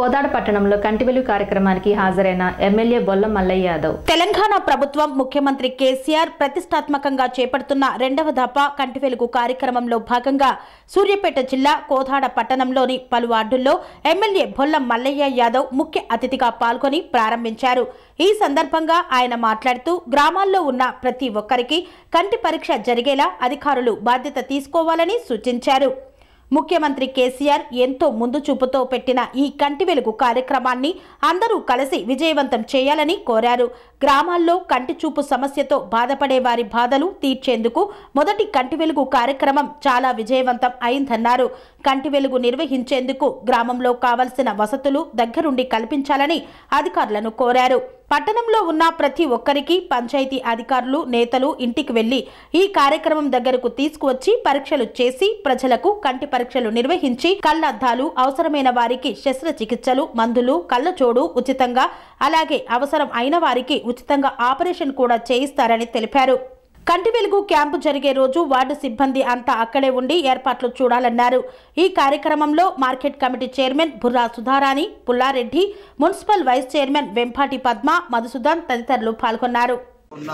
కోదాడ పట్టణంలో కంటివెలు కార్యక్రమానికి హాజరైన ఎమ్మెల్యే బొల్ల మల్లయ్య యాదవ్ తెలంగాణ ప్రభుత్వం ముఖ్యమంత్రి కేసీఆర్ ప్రతిష్టాత్మకంగా చేపడుతున్న రెండవ దఫా కంటి వెలుగు కార్యక్రమంలో భాగంగా సూర్యాపేట జిల్లా కోదాడ పట్టణంలోని పలు వార్డుల్లో ఎమ్మెల్యే బొల్ల మల్లయ్య యాదవ్ ముఖ్య అతిథిగా పాల్గొని ప్రారంభించారు ఈ సందర్భంగా ఆయన మాట్లాడుతూ గ్రామాల్లో ఉన్న ప్రతి ఒక్కరికి కంటి పరీక్ష జరిగేలా అధికారులు బాధ్యత తీసుకోవాలని సూచించారు ముఖ్యమంత్రి కేసీఆర్ ఎంతో ముందు చూపుతో పెట్టిన ఈ కంటి వెలుగు కార్యక్రమాన్ని అందరూ కలిసి విజయవంతం చేయాలని కోరారు గ్రామాల్లో కంటి చూపు సమస్యతో బాధపడే వారి బాధలు తీర్చేందుకు మొదటి కంటి వెలుగు కార్యక్రమం చాలా విజయవంతం అయిందన్నారు కంటి వెలుగు నిర్వహించేందుకు గ్రామంలో కావలసిన వసతులు దగ్గరుండి కల్పించాలని అధికారులను కోరారు పట్టణంలో ఉన్న ప్రతి ఒక్కరికి పంచాయతీ అధికారులు నేతలు ఇంటికి వెళ్లి ఈ కార్యక్రమం దగ్గరకు తీసుకువచ్చి పరీక్షలు చేసి ప్రజలకు కంటి పరీక్షలు నిర్వహించి కళ్లద్దాలు అవసరమైన వారికి శస్త్రచికిత్సలు మందులు కళ్ళజోడు ఉచితంగా అలాగే అవసరం అయిన వారికి ఉచితంగా ఆపరేషన్ కూడా చేయిస్తారని తెలిపారు కంటి వెలుగు క్యాంపు జరిగే రోజు వార్డు సిబ్బంది అంతా అక్కడే ఉండి ఏర్పాట్లు చూడాలన్నారు ఈ కార్యక్రమంలో market committee chairman Burra Sudharani Pullareddy municipal vice chairman Vempati Padma Madhusudan తదితరులు పాల్గొన్నారు ఉన్న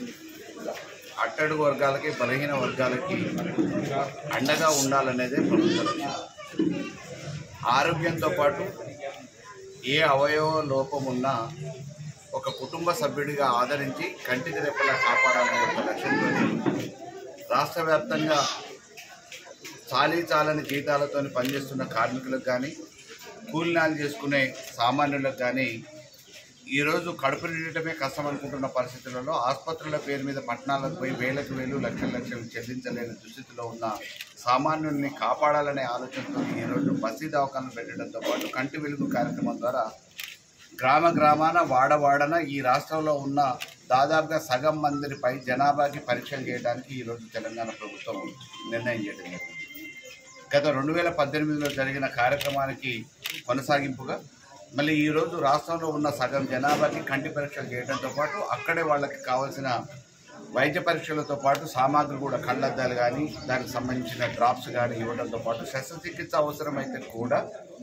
అట్టడుగు వర్గాలకి బలహీన వర్గాలకి అండగా ఉండాలనేదే ప్రభుత్వ లక్ష్యం ఆరోగ్యంతో పాటు ఏ అవయవ లోపం ఉన్నా ఒక కుటుంబ సభ్యుడిగా ఆదరించి కంటికి రెప్పలా కాపాడాలనే ఒక లక్ష్యంతో రాష్ట్ర వ్యాప్తంగా చాలీ చాలని జీతాలతో పనిచేస్తున్న కార్మికులకు కానీ కూలినాలు చేసుకునే సామాన్యులకు కానీ ఈరోజు కడుపు నిండటమే కష్టం అనుకుంటున్న పరిస్థితులలో ఆసుపత్రుల పేరు మీద పట్టణాలకు పోయి వేలకు వేలు లక్షల లక్షలు చెల్లించలేని దుస్థితిలో ఉన్న సామాన్యుల్ని కాపాడాలనే ఆలోచనతో ఈరోజు బస్తీ దవాఖానలు పెట్టడంతో పాటు కంటి వెలుగు కార్యక్రమం ద్వారా గ్రామ గ్రామాన వాడవాడన ఈ రాష్ట్రంలో ఉన్న దాదాపుగా సగం మందిపై జనాభాకి పరీక్షలు చేయడానికి ఈరోజు తెలంగాణ ప్రభుత్వం నిర్ణయం చేయడం జరిగింది గత రెండు వేల పద్దెనిమిదిలో జరిగిన కార్యక్రమానికి కొనసాగింపుగా మళ్ళీ ఈరోజు రాష్ట్రంలో ఉన్న సగం జనాభాకి కంటి పరీక్షలు చేయడంతో పాటు అక్కడే వాళ్ళకి కావాల్సిన వైద్య పరీక్షలతో పాటు సామాగ్రి కూడా కళ్ళద్దాలు కానీ దానికి సంబంధించిన డ్రాప్స్ కానీ ఇవ్వడంతో పాటు శస్త్రచికిత్స అవసరమైతే కూడా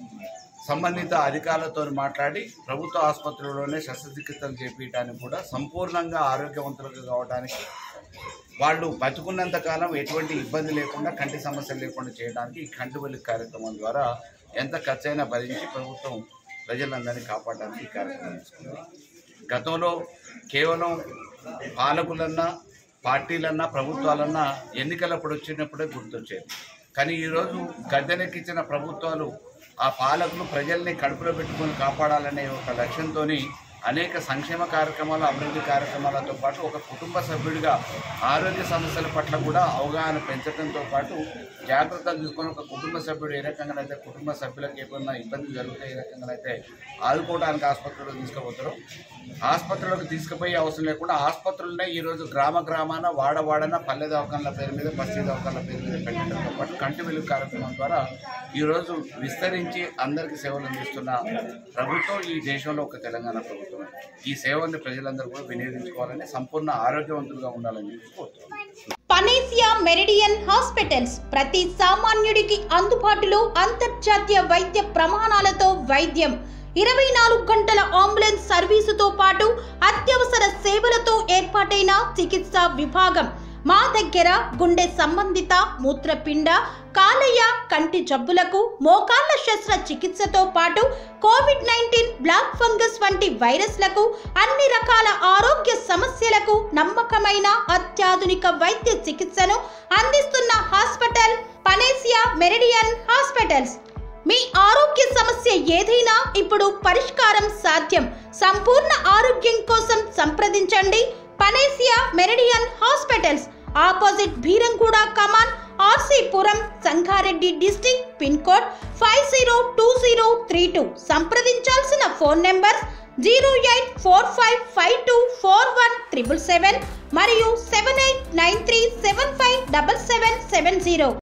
సంబంధిత అధికారులతో మాట్లాడి ప్రభుత్వ ఆసుపత్రుల్లోనే శస్త్రచికిత్సలు చేపించడానికి కూడా సంపూర్ణంగా ఆరోగ్యవంతులుగా కావడానికి వాళ్ళు బతుకున్నంత కాలం ఎటువంటి ఇబ్బంది లేకుండా కంటి సమస్యలు లేకుండా చేయడానికి ఈ కంటి వెలుగు కార్యక్రమం ద్వారా ఎంత ఖర్చైనా భరించి ప్రభుత్వం ప్రజలందరినీ కాపాడడానికి ఈ కార్యక్రమం తీసుకుంది గతంలో కేవలం పాలకులన్నా పార్టీలన్నా ప్రభుత్వాలన్నా ఎన్నికలప్పుడు వచ్చినప్పుడే గుర్తొచ్చేది కానీ ఈరోజు గద్దెనెక్కించిన ప్రభుత్వాలు ఆ పాలకులు ప్రజల్ని కడుపులో పెట్టుకొని కాపాడాలనే ఒక లక్ష్యంతో అనేక సంక్షేమ కార్యక్రమాలు అభివృద్ధి కార్యక్రమాలతో పాటు ఒక కుటుంబ సభ్యుడిగా ఆరోగ్య సమస్యల పట్ల కూడా అవగాహన పెంచడంతో పాటు జాగ్రత్తలు తీసుకొని ఒక కుటుంబ సభ్యుడు ఏ రకంగానైతే కుటుంబ సభ్యులకు ఏమైనా ఇబ్బంది జరిగితే ఏ రకంగానైతే ఆదుకోవడానికి ఆసుపత్రులకు తీసుకుపోతారో ఆసుపత్రులకు తీసుకుపోయే అవసరం లేకుండా ఆసుపత్రులనే ఈరోజు గ్రామ గ్రామాన వాడవాడన పల్లె దవాఖాన్ల పేరు మీద బస్తీ దవాఖాన్ల పేరు మీద పెట్టడంతో పాటు కంటి వెలుగు కార్యక్రమం ద్వారా ఈరోజు విస్తరించి అందరికీ సేవలు అందిస్తున్న ప్రభుత్వం ఈ దేశంలో ఒక తెలంగాణ ప్రభుత్వం ఈ సేవల్ని ప్రజలందరూ కూడా వినియోగించుకోవాలని సంపూర్ణ ఆరోగ్యవంతులుగా ఉండాలని చెప్పి కోరుతున్నాను పనేసియా మెరిడియన్ హాస్పిటల్స్ ప్రతి సామాన్యుడికి అందుబాటులో అంతర్జాతీయ వైద్య ప్రమాణాలతో వైద్యం ఇరవై నాలుగు గంటల అంబులెన్స్ సర్వీసుతో పాటు అత్యవసర సేవలతో ఏర్పాటైన చికిత్సా విభాగం మా దగ్గర గుండె సంబంధిత మూత్రపిండ కాలేయ కంటి జబ్బులకు మోకాళ్ల శస్త్ర చికిత్సతో పాటు కోవిడ్ నైన్టీన్ బ్లాక్ ఫంగస్ వంటి వైరస్లకు అన్ని రకాల ఆరోగ్య సమస్యలకు నమ్మకమైన అత్యాధునిక వైద్య చికిత్సను అందిస్తున్న హాస్పిటల్ పనేసియా మెరిడియన్ హాస్పిటల్స్ మీ ఆరోగ్య సమస్య ఏదైనా ఇప్పుడు పరిష్కారం సాధ్యం సంపూర్ణ ఆరోగ్యం కోసం సంప్రదించండి Panacea Meridian hospitals opposite Beeramguda Kaman RC Puram Sangareddy district pin code five zero two zero three two సంప్రదించాల్సిన phone number zero eight four five five two four one triple seven మరియు seven eight nine three seven five double seven seven zero